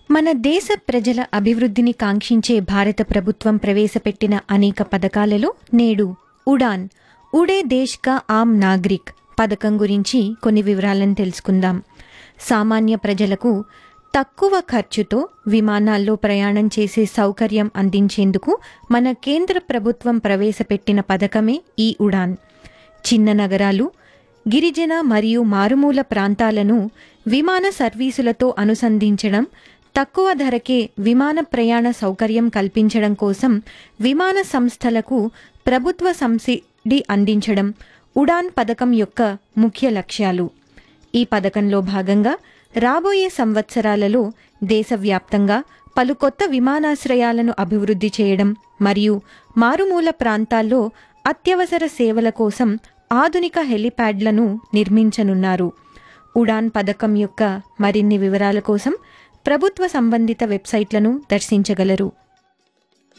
మన దేశ ప్రజల అభివృద్ధిని కాంక్షించే భారత ప్రభుత్వం ప్రవేశపెట్టిన అనేక పథకాలలో నేడు ఉడాన్ ఉడే దేశ్ కా ఆమ్ నాగరిక్ పథకం గురించి కొన్ని వివరాలను తెలుసుకుందాం సామాన్య ప్రజలకు తక్కువ ఖర్చుతో విమానాల్లో ప్రయాణం చేసే సౌకర్యం అందించేందుకు మన కేంద్ర ప్రభుత్వం ప్రవేశపెట్టిన పథకమే ఈ ఉడాన్ చిన్న నగరాలు గిరిజన మరియు మారుమూల ప్రాంతాలను విమాన సర్వీసులతో అనుసంధించడం తక్కువ ధరకే విమాన ప్రయాణ సౌకర్యం కల్పించడం కోసం విమాన సంస్థలకు ప్రభుత్వ సబ్సిడీ అందించడం ఉడాన్ పథకం యొక్క ముఖ్య లక్ష్యాలు ఈ పథకంలో భాగంగా రాబోయే సంవత్సరాలలో దేశవ్యాప్తంగా పలు కొత్త విమానాశ్రయాలను అభివృద్ధి చేయడం మరియు మారుమూల ప్రాంతాల్లో అత్యవసర సేవల కోసం ఆధునిక హెలిప్యాడ్లను నిర్మించనున్నారు ఉడాన్ పథకం యొక్క మరిన్ని వివరాల కోసం ప్రభుత్వ సంబంధిత వెబ్సైట్లను దర్శించగలరు